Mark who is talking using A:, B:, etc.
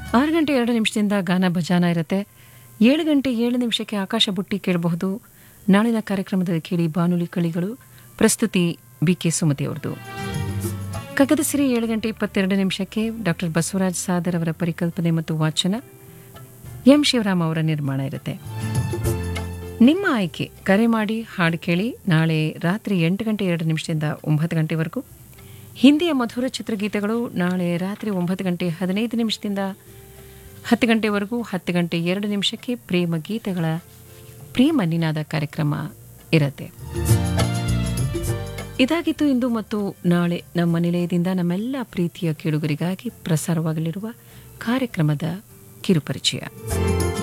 A: ಆರು ಗಂಟೆ ಎರಡು ನಿಮಿಷದಿಂದ ಗಾನ ಭಜಾನ ಇರುತ್ತೆ ಏಳು ಗಂಟೆ ಏಳು ನಿಮಿಷಕ್ಕೆ ಆಕಾಶ ಬುಟ್ಟಿ ಕೇಳಬಹುದು ನಾಳಿನ ಕಾರ್ಯಕ್ರಮದಲ್ಲಿ ಕೇಳಿ ಬಾನುಲಿ ಕಳಿಗಳು ಪ್ರಸ್ತುತಿ ಬಿ ಕೆ ಸುಮತಿ ಅವ್ರದ್ದು ಕಗ್ಗದ ಸಿರಿ ಏಳು ಗಂಟೆ ಇಪ್ಪತ್ತೆರಡು ನಿಮಿಷಕ್ಕೆ ಡಾಕ್ಟರ್ ಬಸವರಾಜ್ ಸಾದರ್ ಅವರ ಪರಿಕಲ್ಪನೆ ಮತ್ತು ವಾಚನ ಎಂ ಶಿವರಾಮ್ ಅವರ ನಿರ್ಮಾಣ ಇರುತ್ತೆ ನಿಮ್ಮ ಆಯ್ಕೆ ಕರೆ ಮಾಡಿ ಹಾಡು ಕೇಳಿ ನಾಳೆ ರಾತ್ರಿ ಎಂಟು ಗಂಟೆ ಎರಡು ನಿಮಿಷದಿಂದ ಒಂಬತ್ತು ಗಂಟೆವರೆಗೂ ಹಿಂದಿಯ ಮಧುರ ಚಿತ್ರಗೀತೆಗಳು ನಾಳೆ ರಾತ್ರಿ ಒಂಬತ್ತು ಗಂಟೆ ಹದಿನೈದು ನಿಮಿಷದಿಂದ ಹತ್ತು ಗಂಟೆವರೆಗೂ ಹತ್ತು ಗಂಟೆ ಎರಡು ನಿಮಿಷಕ್ಕೆ ಪ್ರೇಮ ಗೀತೆಗಳ ಪ್ರೇಮ ನಿನಾದ ಕಾರ್ಯಕ್ರಮ ಇರುತ್ತೆ ಇದಾಗಿತ್ತು ಇಂದು ಮತ್ತು ನಾಳೆ ನಮ್ಮ ನಿಲಯದಿಂದ ನಮ್ಮೆಲ್ಲ ಪ್ರೀತಿಯ ಕೇಳುಗರಿಗಾಗಿ ಪ್ರಸಾರವಾಗಲಿರುವ ಕಾರ್ಯಕ್ರಮದ ಕಿರುಪರಿಚಯ